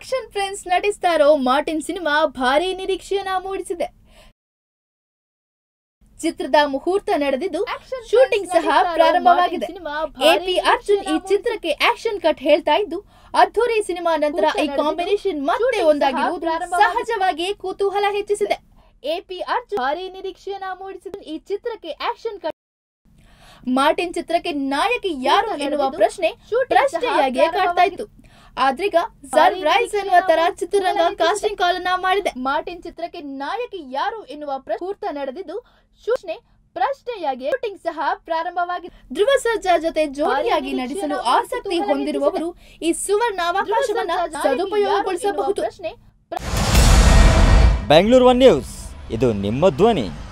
action friends ನಟಿಸ್ತಾ ಇರೋ Martin cinema ಭಾರಿ ನಿರೀಕ್ಷೆಯನ್ನ ಮೂಡಿಸಿದೆ ಚಿತ್ರದ ಮುಹೂರ್ತ ನಡೆದಿದ್ದು ಶೂಟಿಂಗ್ ಸಹ ಪ್ರಾರಂಭವಾಗಿದೆ ಎಪಿ ಅರ್ಜುನ್ ಈ ಚಿತ್ರಕ್ಕೆ ಆಕ್ಷನ್ ಕಟ್ ಹೇಳ್ತಾ ಇದ್ದು ಅದ್ಧೂರಿ ಸಿನಿಮಾ ನಂತರ ಈ ಕಾಂಬಿನೇಷನ್ ಮತ್ತೆ ಒಂದಾಗಿರುವುದು ಸಹಜವಾಗಿ ಕುತೂಹಲ ಹೆಚ್ಚಿಸಿದೆ ಎಪಿ ಅರ್ಜುನ್ ಭಾರಿ ನಿರೀಕ್ಷೆಯನ್ನ ಮೂಡಿಸಿದ ಈ ಚಿತ್ರಕ್ಕೆ ಆಕ್ಷನ್ ಕಟ್ ಮಾರ್ಟಿನ್ ಚಿತ್ರಕ್ಕೆ ನಾಯಕಿ ಯಾರು ಎನ್ನುವ ಪ್ರಶ್ನೆ ಪ್ರಶ್ನೆಯಾಗಿ ಕಾಡ್ತಾ ಇತ್ತು ಆದ್ರೀಗ ಸರ್ಪ್ರೈಸ್ ಎನ್ನುವ ತರ ಚಿತ್ರರಂಗ ಕಾಸ್ಟಿಂಗ್ ಕಾಲ್ ಅನ್ನ ಮಾಡಿದೆ ಮಾರ್ಟಿನ್ ಚಿತ್ರಕ್ಕೆ ನಾಯಕಿ ಯಾರು ಎನ್ನುವ ಮುಹೂರ್ತ ನಡೆದಿದ್ದು ಸೂಚನೆ ಪ್ರಶ್ನೆಯಾಗಿ ಶೂಟಿಂಗ್ ಸಹ ಪ್ರಾರಂಭವಾಗಿದೆ ಧ್ರುವ ಸರ್ಜಾ ಜೊತೆ ಜೋಡಿಯಾಗಿ ನಟಿಸಲು ಆಸಕ್ತಿ ಹೊಂದಿರುವವರು ಈ ಸುವರ್ಣಾವಕಾಶವನ್ನ ಸದುಪಯೋಗಗೊಳಿಸಬಹುದು ಬೆಂಗಳೂರು ಒನ್ ನ್ಯೂಸ್ ಇದು ನಿಮ್ಮ ಧ್ವನಿ